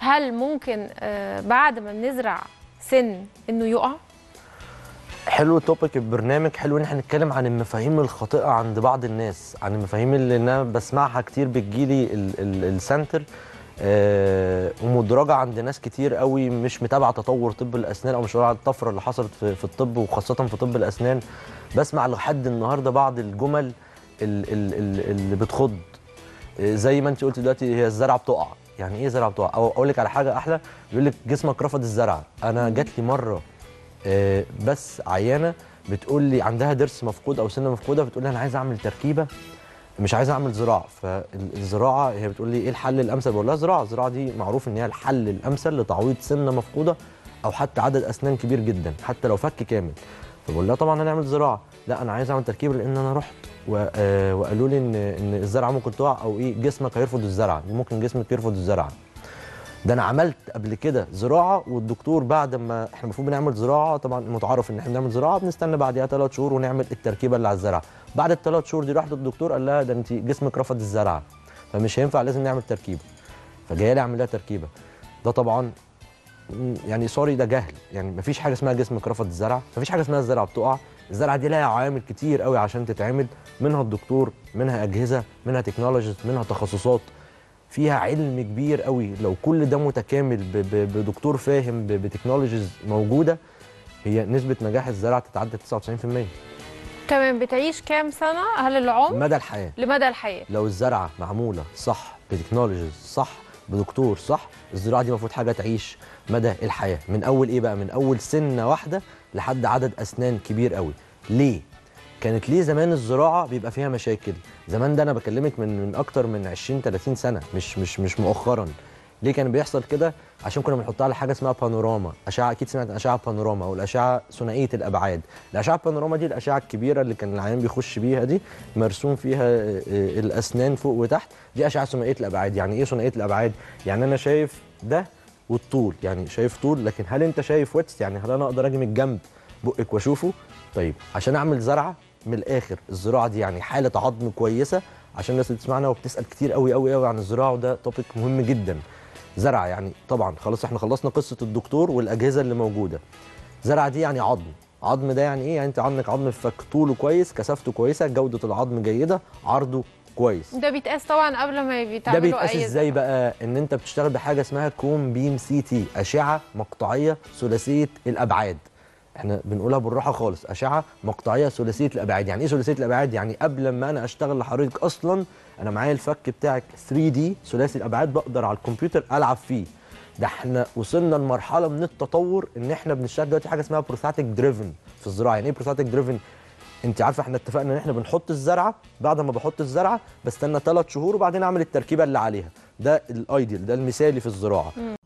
هل ممكن آه، بعد ما بنزرع سن انه يقع حلو توبيك البرنامج حلو ان احنا نتكلم عن المفاهيم الخاطئه عند بعض الناس عن المفاهيم اللي انا بسمعها كتير بتجيلي ال- ال- السنتر آه، ومدرجه عند ناس كتير قوي مش متابعه تطور طب الاسنان او مش متابعه الطفره اللي حصلت في, في الطب وخاصه في طب الاسنان بسمع لحد النهارده بعض الجمل ال- ال- ال- اللي بتخض آه، زي ما انت قلت دلوقتي هي الزرعه بتقع يعني ايه زرعه بتقع او اقول لك على حاجه احلى بيقول لك جسمك رفض الزرعه انا جات لي مره آه، بس عيانه بتقول لي عندها ضرس مفقود او سنه مفقوده بتقول لي انا عايزه اعمل تركيبه مش عايزه اعمل زراعه فالزراعه هي بتقول لي ايه الحل الامثل بقول لها زراعه الزراعه دي معروف ان هي الحل الامثل لتعويض سنه مفقوده او حتى عدد اسنان كبير جدا حتى لو فك كامل فبقول لها طبعا هنعمل زراعه لا انا عايز اعمل تركيبه لان انا رحت و- آه، وقالوا لي ان ان الزرعه ممكن تقع او ايه جسمك هيرفض الزرعه ممكن جسمك يرفض الزرعه ده انا عملت قبل كده زراعه والدكتور بعد ما احنا المفروض بنعمل زراعه طبعا متعارف ان احنا بنعمل زراعه بنستنى بعديها ثلاث شهور ونعمل التركيبه اللي على الزرعه بعد الثلاث شهور دي رحت للدكتور قال لها ده انت جسمك رفض الزرعه فمش هينفع لازم نعمل تركيبه فجايه لي اعمل لها تركيبه ده طبعا م، يعني سوري ده جهل يعني مفيش حاجه اسمها جسمك رفض الزرعه مفيش حاجه اسمها الزرعه بتقع الزرعه دي لها عوامل كتير قوي عشان تتعمل منها الدكتور منها اجهزه منها تكنولوجيز منها تخصصات فيها علم كبير قوي لو كل ده متكامل ب- ب- بدكتور فاهم ب- بتكنولوجيز موجوده هي نسبه نجاح الزرع تتعدى 99% تمام بتعيش كام سنه هل العمر مدى الحياه لمدى الحياه لو الزرعه معموله صح بتكنولوجيز صح بدكتور صح الزراعه دي المفروض حاجه تعيش مدى الحياه من اول ايه بقى من اول سنه واحده لحد عدد اسنان كبير قوي ليه كانت ليه زمان الزراعه بيبقى فيها مشاكل زمان ده انا بكلمك من من اكتر من 20 30 سنه مش مش مش مؤخرا ليه كان بيحصل كده عشان كنا بنحطها على حاجه اسمها بانوراما اشعه اكيد سمعت عن اشعه بانوراما او الاشعه ثنائيه الابعاد الاشعه البانوراما دي الاشعه الكبيره اللي كان العيان بيخش بيها دي مرسوم فيها آه، آه، الاسنان فوق وتحت دي اشعه ثنائيه الابعاد يعني ايه ثنائيه الابعاد يعني انا شايف ده والطول يعني شايف طول لكن هل انت شايف ويتس يعني هل انا اقدر اجي من الجنب بقك واشوفه طيب عشان اعمل زرعه من الاخر الزراعه دي يعني حاله عظم كويسه عشان الناس اللي بتسمعنا وبتسال كتير قوي قوي قوي عن الزراعه وده توبيك مهم جدا زرعه يعني طبعا خلاص احنا خلصنا قصه الدكتور والاجهزه اللي موجوده زرعه دي يعني عظم عظم ده يعني ايه يعني انت عندك عظم في فك طوله كويس كثافته كويسه جوده العظم جيده عرضه كويس ده بيتقاس طبعا قبل ما ده بيتعملوا بيتقاس اي ازاي بقى ان انت بتشتغل بحاجه اسمها كوم بيم سي تي اشعه مقطعيه ثلاثيه الابعاد احنا بنقولها بالراحه خالص اشعه مقطعيه ثلاثيه الابعاد يعني ايه ثلاثيه الابعاد يعني قبل ما انا اشتغل لحضرتك اصلا انا معايا الفك بتاعك 3 دي ثلاثي الابعاد بقدر على الكمبيوتر العب فيه ده احنا وصلنا لمرحله من التطور ان احنا بنشتغل دلوقتي حاجه اسمها بروستاتيك دريفن في الزراعه يعني ايه بروستاتيك دريفن انت عارفه احنا اتفقنا ان احنا بنحط الزرعه بعد ما بحط الزرعه بستنى ثلاث شهور وبعدين اعمل التركيبه اللي عليها ده الايديال ده المثالي في الزراعه